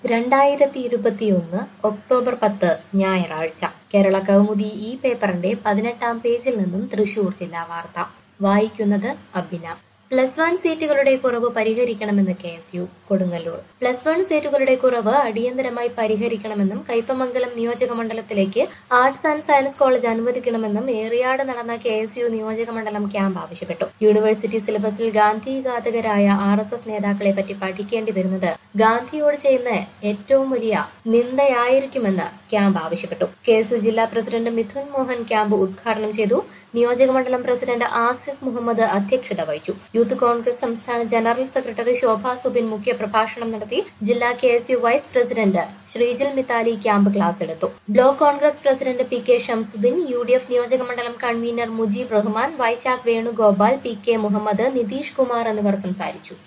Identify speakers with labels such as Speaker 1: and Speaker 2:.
Speaker 1: രണ്ടായിരത്തി ഇരുപത്തിയൊന്ന് ഒക്ടോബർ പത്ത് ഞായറാഴ്ച കേരള കൗമുദി ഈ പേപ്പറിന്റെ പതിനെട്ടാം പേജിൽ നിന്നും തൃശൂർ ജില്ലാ വാർത്ത വായിക്കുന്നത് അബിന പ്ലസ് വൺ സീറ്റുകളുടെ കുറവ് പരിഹരിക്കണമെന്ന് K S U Kodungallur plus one സീറ്റുകളുടെ കുറവ് അടിയന്തരമായി പരിഹരിക്കണമെന്നും കയ്പമംഗലം നിയോജക മണ്ഡലത്തിലേക്ക് ആർട്സ് ആൻഡ് സയൻസ് കോളേജ് അനുവദിക്കണമെന്നും ഏറിയാട് നടന്ന കെ എസ് യു നിയോജക മണ്ഡലം ക്യാമ്പ് ആവശ്യപ്പെട്ടു യൂണിവേഴ്സിറ്റി സിലബസിൽ ഗാന്ധി ഘാതകരായ ആർ എസ് എസ് നേതാക്കളെ പറ്റി പഠിക്കേണ്ടി വരുന്നത് ഗാന്ധിയോട് ചെയ്യുന്ന ഏറ്റവും വലിയ നിന്ദയായിരിക്കുമെന്ന് ക്യാമ്പ് ആവശ്യപ്പെട്ടു കെ എസ് യു ജില്ലാ പ്രസിഡന്റ് മിഥുൻ മോഹൻ ക്യാമ്പ് ഉദ്ഘാടനം ചെയ്തു നിയോജകമണ്ഡലം പ്രസിഡന്റ് ആസിഫ് മുഹമ്മദ് അധ്യക്ഷത വഹിച്ചു യൂത്ത് കോൺഗ്രസ് സംസ്ഥാന ജനറൽ സെക്രട്ടറി ശോഭ സുബിൻ മുഖ്യപ്രഭാഷണം നടത്തി ജില്ലാ K S U vice president Sreejil Mithali camp class എടുത്തു block Congress president P K Shamsuddin U D F നിയോജകമണ്ഡലം convener Mujeeb Rahman Vaisakh Venugopal P K Muhammad Nitish Kumar എന്നിവർ സംസാരിച്ചു